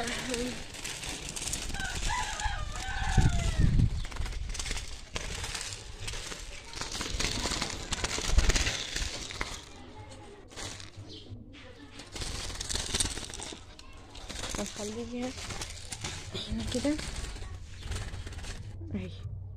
نخليها هنا كده اهي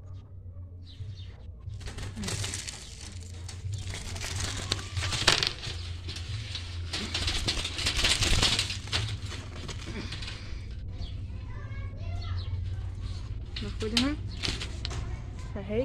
ناخدها اهي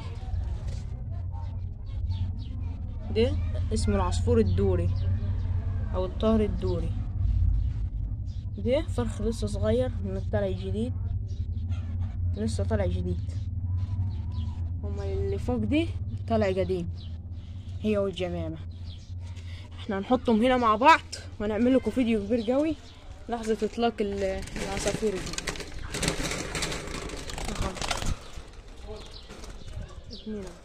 ده اسمه العصفور الدوري او الطائر الدوري ده فرخ لسه صغير من طالع جديد لسه طالع جديد هما اللي فوق دي طالع قديم هي والجمامة احنا هنحطهم هنا مع بعض ونعمل لكم فيديو كبير قوي لحظة اطلاق ال- العصافير دي أهو. اتنين أهو.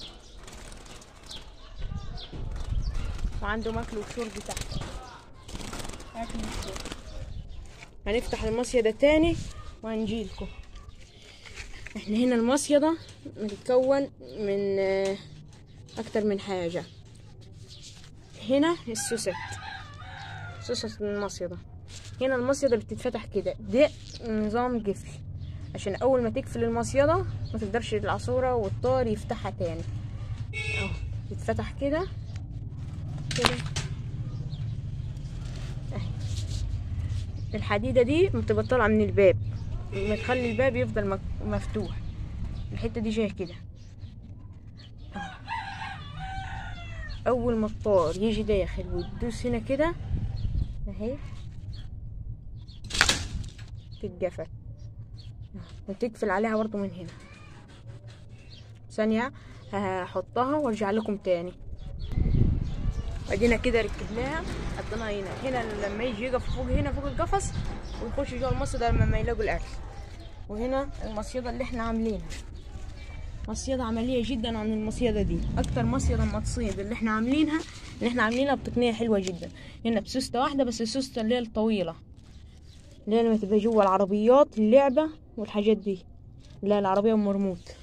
وعنده ماكل وشرب تحت أكل وشرب هنفتح المصيدة تاني وهنجيلكم احنا هنا المصيدة متكون من آه، اكتر من حاجة هنا السوست سوست المصيدة هنا المصيدة بتتفتح كده ده نظام قفل عشان اول ما تقفل المصيدة ما تقدرش العصورة والطار يفتحها تاني اهو تتفتح كده كده اهي الحديدة دي بتبقى طالعة من الباب ما تخلي الباب يفضل مك- مفتوح الحتة دي جاية كده أهو. أول ما الطار يجي داخل وتدوس هنا كده أهي تتقفل أهو. وتقفل عليها برضو من هنا ثانية هحطها وارجع لكم تاني ادينا كده ركبناها حطيناها هنا هنا لما يجي يقف فوق هنا فوق القفص ويخش جوه المصيدة لما يلاقوا الاكل وهنا المصيدة اللي احنا عاملينها مصيدة عملية جدا عن المصيدة دي اكتر مصيدة ما تصيد اللي احنا عاملينها اللي احنا عاملينها بتقنية حلوة جدا هنا بسوستة واحدة بس السوستة اللي هي الطويلة اللي هي لما تبقى جوا العربيات اللعبة والحاجات دي اللي هي العربية ام مرموت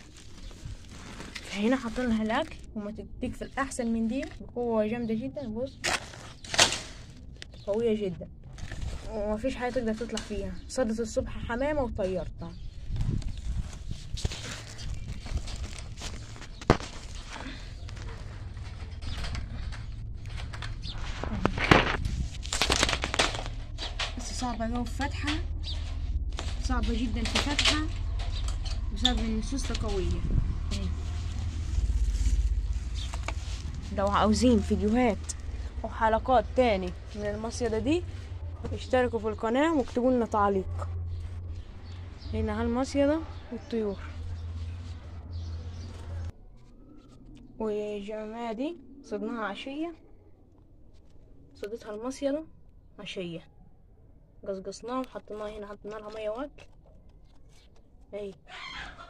هنا حاطين لها الاكل وما تقفل احسن من دي بقوة جامدة جدا بص قوية جدا ومفيش حاجة تقدر تطلع فيها صدت الصبح حمامة وطيرتها بس صعبة أوي في فتحها صعبة جدا في فتحها بسبب إن السوستة قوية أهي. لو عاوزين فيديوهات وحلقات تاني من المصيدة دي اشتركوا في القناة واكتبوا لنا تعليق هنا هالمصيدة والطيور والجماعة دي صدناها عشية صدتها المصيدة عشية قصقصناها وحطيناها هنا حطينا لها مية واكل اهي